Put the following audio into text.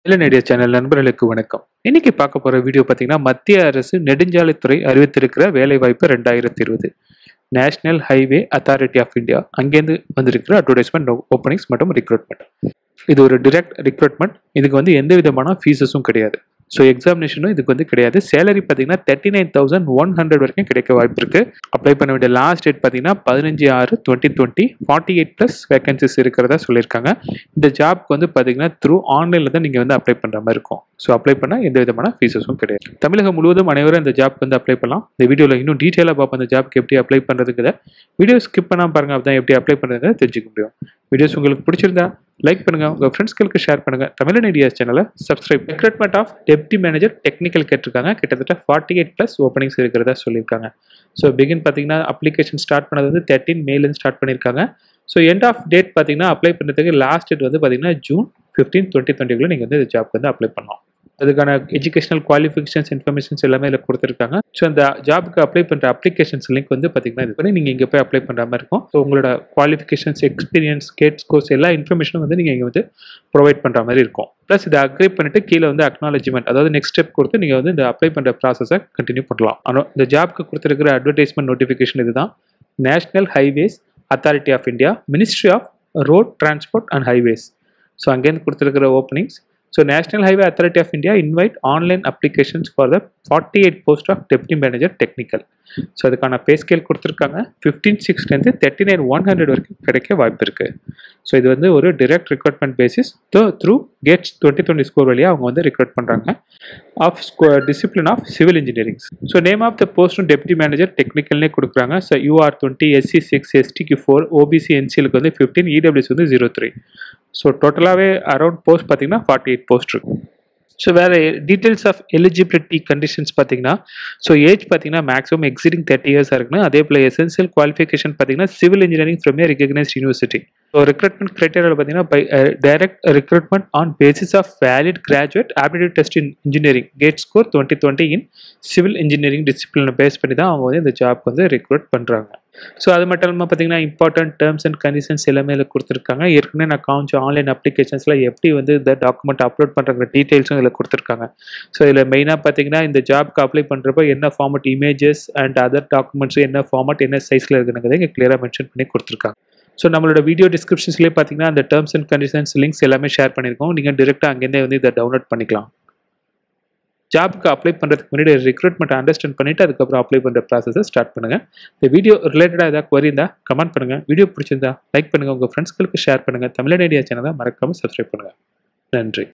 இளநடிய channel நண்பர்களுக்கு வணக்கம் இன்னைக்கு பார்க்க போற வீடியோ பார்த்தீங்கன்னா மத்திய அரசு நெடுஞ்சாலைத்துறை அறிவித்திருக்கிற வேலைவாய்ப்பு ரெண்டாயிரத்தி இருபது national highway authority of India அங்கேருந்து வந்திருக்கிற அட்வர்டைஸ்மெண்ட் ஓப்பனிங்ஸ் மற்றும் ரெக்ரூட்மெண்ட் இது ஒரு டிரெக்ட் ரெக்ரூட்மெண்ட் இதுக்கு வந்து எந்த விதமான ஃபீஸஸும் கிடையாது ஸோ எக்ஸாமினேஷனும் இதுக்கு வந்து கிடையாது சேலரி பார்த்தீங்கன்னா thirty nine thousand one hundred வரைக்கும் கிடைக்க வாய்ப்பு இருக்கு அப்ளை பண்ண வேண்டிய லாஸ்ட் டேட் பார்த்தீங்கன்னா பதினஞ்சு ஆறு twenty twenty forty eight plus vacancies இருக்கிறதா சொல்லியிருக்காங்க இந்த ஜாப்க்கு வந்து பார்த்தீங்கன்னா த்ரூ ஆன்லைனில் தான் நீங்கள் வந்து அப்ளை பண்ணுற மாதிரி இருக்கும் ஸோ அப்ளை பண்ணால் எந்த விதமான ஃபீஸஸும் கிடையாது தமிழகம் முழுவதும் அனைவரும் இந்த ஜாப்க்கு வந்து அப்ளை பண்ணலாம் இந்த வீடியோவில் இன்னும் டீட்டெயிலாக பார்ப்போம் இந்த ஜாப்க்கு எப்படி அப்ளை பண்ணுறதுங்கிறத வீடியோ ஸ்கிப் பண்ணாமல் பாருங்க அப்பதான் எப்படி அப்ளை பண்ணுறதுங்கிறத தெரிஞ்சுக்க முடியும் வீடியோஸ் உங்களுக்கு பிடிச்சிருந்தா லைக் பண்ணுங்க உங்க ஃப்ரெண்ட்ஸ்களுக்கு ஷேர் பண்ணுங்க தமிழன் ஐடியாஸ் சேனலை subscribe recruitment of deputy manager technical கேட்டிருக்காங்க கிட்டத்தட்ட ஃபார்ட்டி எயிட் ப்ளஸ் ஓப்பனிங்ஸ் இருக்கிறதா சொல்லியிருக்காங்க ஸோ பிகின் பார்த்தீங்கன்னா அப்ளிகேஷன் ஸ்டார்ட் பண்ணது வந்து தேர்ட்டின் மேலேருந்து ஸ்டார்ட் பண்ணியிருக்காங்க ஸோ எண்ட் ஆஃப் டேட் பார்த்தீங்கன்னா அப்ளை பண்ணுறதுக்கு லாஸ்ட் டேட் வந்து பார்த்தீங்கன்னா ஜூன் ஃபிஃப்டீன் டுவெண்ட்டி டுவெண்ட்டிக்குள்ள நீங்கள் வந்து இந்த ஜாப்க்கு வந்து அப்ளை பண்ணலாம் அதுக்கான எஜுகேஷனல் குவாலிஃபிகேஷன்ஸ் இன்ஃபர்மேஷன்ஸ் எல்லாமே இதில் கொடுத்துருக்காங்க ஸோ அந்த ஜாபுக்கு அப்ளை பண்ணுற அப்ளிகேஷன்ஸ் லிங்க் வந்து பார்த்தீங்கன்னா இது பண்ணி நீங்கள் இங்கே போய் அப்ளை பண்ணுற மாதிரி இருக்கும் ஸோ உங்களோட குவாலிஃபிகேஷன்ஸ் எக்ஸ்பீரியன்ஸ் கேட் ஸ்கோர்ஸ் எல்லா இன்ஃபர்மேஷனும் வந்து நீங்கள் இங்கே வந்து ப்ரொவைட் பண்ணுற மாதிரி இருக்கும் ப்ளஸ் இதை அக்ரி பண்ணிட்டு கீழே வந்து அக்னாலஜ்மெண்ட் அதாவது நெக்ஸ்ட் ஸ்டெப் கொடுத்து நீங்கள் வந்து இந்த அப்ளை பண்ணுற ப்ராசஸை கண்டினியூ பண்ணலாம் ஆனால் இந்த ஜாப்க்கு கொடுத்துருக்கிற அட்வர்டைஸ்மெண்ட் நோட்டிஃபிகேஷன் இதுதான் national highways authority of India ministry of road transport and highways so அங்கேருந்து கொடுத்துருக்கிற openings so national highway authority of India invite online applications for the forty eight post of deputy manager technical so அதுக்கான pay scale கொடுத்துருக்காங்க fifteen சிக்ஸ்லேருந்து thirty nine one hundred வரைக்கும் கிடைக்க வாய்ப்பு இருக்குது so இது வந்து ஒரு டிரெக்ட் ரெக்ரூட்மெண்ட் பேசிஸ் த்ரூ கேட்ஸ் டுவெண்ட்டி டுவெண்ட்டி ஸ்கோர் வழியாக அவங்க வந்து ரெக்ரூட் பண்ணுறாங்க of discipline of civil engineering so name of the போஸ்ட்டும் டெப்டி மேனேஜர் டெக்னிக்கல்னே கொடுக்குறாங்க so UR twenty SC six எஸ்டிக்கு ஃபோர் ஓபிசி என்சிஎலுக்கு வந்து ஃபிஃப்டீன் இடபிள்யூஸ் வந்து ஜீரோ த்ரீ ஸோ டோட்டலாகவே அரௌண்ட் போஸ்ட் பார்த்தீங்கன்னா ஃபார்ட்டி எயிட் போஸ்ட் இருக்கும் ஸோ வேறு டீட்டெயில்ஸ் ஆஃப் எலிஜிபிலிட்டி கண்டிஷன்ஸ் பார்த்தீங்கன்னா ஸோ ஏஜ் பார்த்தீங்கன்னா மேக்ஸிமம் எக்ஸிடிங் தேர்ட்டி இயர்ஸாக இருக்கணும் அதே போல் எசென்சியல் குவாலிஃபிகேஷன் பார்த்தீங்கன்னா civil engineering from a recognised university so recruitment கிரைட்டீரியாவில் பார்த்தீங்கன்னா by direct recruitment on basis of valid graduate aptitude test in engineering GATE score twenty twenty in civil engineering டிசிப்ளினை base பண்ணி தான் அவங்க வந்து இந்த ஜாப் வந்து ரெக்ரூட் பண்ணுறாங்க ஸோ அது மட்டும் இல்லாமல் பார்த்தீங்கன்னா இம்பார்ட்டன்ட் டேர்ம்ஸ் அண்ட் கண்டிஷன்ஸ் எல்லாமே இதில் கொடுத்துருக்காங்க ஏற்கனவே நான் காமிச்ச ஆன்லைன் அப்ளிகேஷன்ஸில் எப்படி வந்து இந்த டாக்குமெண்ட் அப்லோட் பண்ணுற டீட்டெயில்ஸும் இதில் கொடுத்துருக்காங்க ஸோ இதில் மெயினாக பார்த்தீங்கன்னா இந்த ஜாப்க்கு அப்ளை பண்ணுறப்போ என்ன format images and other documents என்ன ஃபார்மட் என்ன சைஸில் இருக்குங்கிறத இங்கே கிளியராக மென்ஷன் பண்ணி கொடுத்துருக்காங்க ஸோ நம்மளோட வீடியோ டிஸ்கிரிப்ஷன்ஸ்லேயே பார்த்தீங்கன்னா அந்த டேர்ம்ஸ் அண்ட் கண்டிஷன்ஸ் லிங்க்ஸ் எல்லாமே ஷேர் பண்ணியிருக்கோம் நீங்கள் டிரெக்டாக அங்கேருந்தே வந்து இதை டவுன்லோட் பண்ணிக்கலாம் ஜாப்க்கு அப்ளை பண்ணுறதுக்கு முன்னாடி ரெக்ரூட்மெண்ட் அண்டர்ஸ்டாண்ட் பண்ணிவிட்டு அதுக்கப்புறம் அப்ளை பண்ணுற ப்ராசஸை ஸ்டார்ட் பண்ணுங்கள் இந்த வீடியோ ரிலேட்டடாக ஏதாவது குவரி இருந்தால் கமெண்ட் பண்ணுங்கள் வீடியோ பிடிச்சிருந்தா லைக் பண்ணுங்கள் உங்கள் ஃப்ரெண்ட்ஸ்களுக்கு ஷேர் பண்ணுங்கள் தமிழ் ஐடியா சேனலை மறக்காமல் சப்ஸ்கிரைப் பண்ணுங்கள் நன்றி